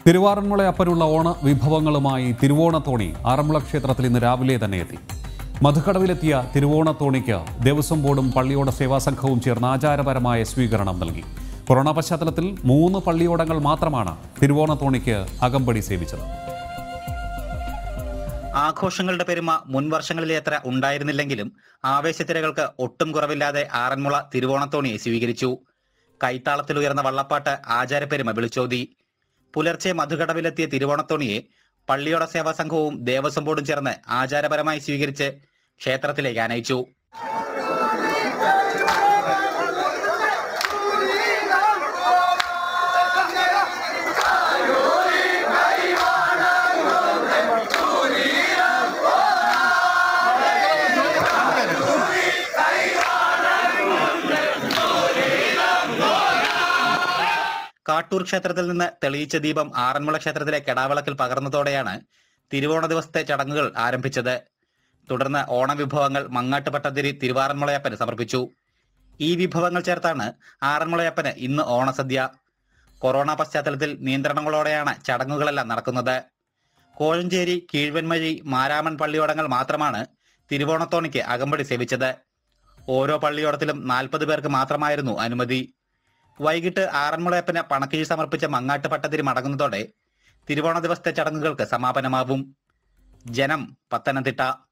തിരുവാറന്മുളയപ്പനുള്ള ഓണ വിഭവങ്ങളുമായി തിരുവോണത്തോണി ആറന്മുള ക്ഷേത്രത്തിൽ ഇന്ന് രാവിലെ തന്നെ എത്തി മധുക്കടവിലെത്തിയ തിരുവോണത്തോണിക്ക് ദേവസ്വം ബോർഡും പള്ളിയോട സേവാ സംഘവും ചേർന്ന് ആചാരപരമായ സ്വീകരണം നൽകി കൊറോണ പശ്ചാത്തലത്തിൽ മൂന്ന് പള്ളിയോടങ്ങൾ മാത്രമാണ് തിരുവോണത്തോണിക്ക് അകമ്പടി സേവിച്ചത് ആഘോഷങ്ങളുടെ പെരുമ മുൻ വർഷങ്ങളിലേത്ര ഉണ്ടായിരുന്നില്ലെങ്കിലും ആവേശത്തിരകൾക്ക് ഒട്ടും കുറവില്ലാതെ ആറന്മുള തിരുവോണത്തോണിയെ സ്വീകരിച്ചു കൈത്താളത്തിൽ ഉയർന്ന വള്ളപ്പാട്ട് ആചാരപ്പെരുമ വിളിച്ചോതി പുലർച്ചെ മധുകടവിലെത്തിയ തിരുവോണത്തോണിയെ പള്ളിയോട സേവാ സംഘവും ദേവസ്വം ബോർഡും ചേർന്ന് ആചാരപരമായി സ്വീകരിച്ച് ക്ഷേത്രത്തിലേക്ക് ആനയിച്ചു കാട്ടൂർ ക്ഷേത്രത്തിൽ നിന്ന് തെളിയിച്ച ദീപം ആറന്മുള ക്ഷേത്രത്തിലെ കെടാവിളക്കിൽ പകർന്നതോടെയാണ് തിരുവോണ ദിവസത്തെ ചടങ്ങുകൾ ആരംഭിച്ചത് തുടർന്ന് ഓണവിഭവങ്ങൾ മങ്ങാട്ട് പട്ടതിരി തിരുവാറന്മുളയപ്പന് സമർപ്പിച്ചു ഈ വിഭവങ്ങൾ ചേർത്താണ് ആറന്മുളയപ്പന് ഇന്ന് ഓണസദ്യ കൊറോണ പശ്ചാത്തലത്തിൽ നിയന്ത്രണങ്ങളോടെയാണ് ചടങ്ങുകളെല്ലാം നടക്കുന്നത് കോഴഞ്ചേരി കീഴ്വൻമഴി മാരാമൺ പള്ളിയോടങ്ങൾ മാത്രമാണ് തിരുവോണത്തോണിക്ക് അകമ്പടി സേവിച്ചത് ഓരോ പള്ളിയോടത്തിലും നാൽപ്പത് പേർക്ക് മാത്രമായിരുന്നു അനുമതി വൈകിട്ട് ആറന്മുളയപ്പന് പണക്കിഴി സമർപ്പിച്ച മങ്ങാട്ട് പട്ടതിരി മടങ്ങുന്നതോടെ തിരുവോണ ദിവസത്തെ ചടങ്ങുകൾക്ക് സമാപനമാവും ജനം പത്തനംതിട്ട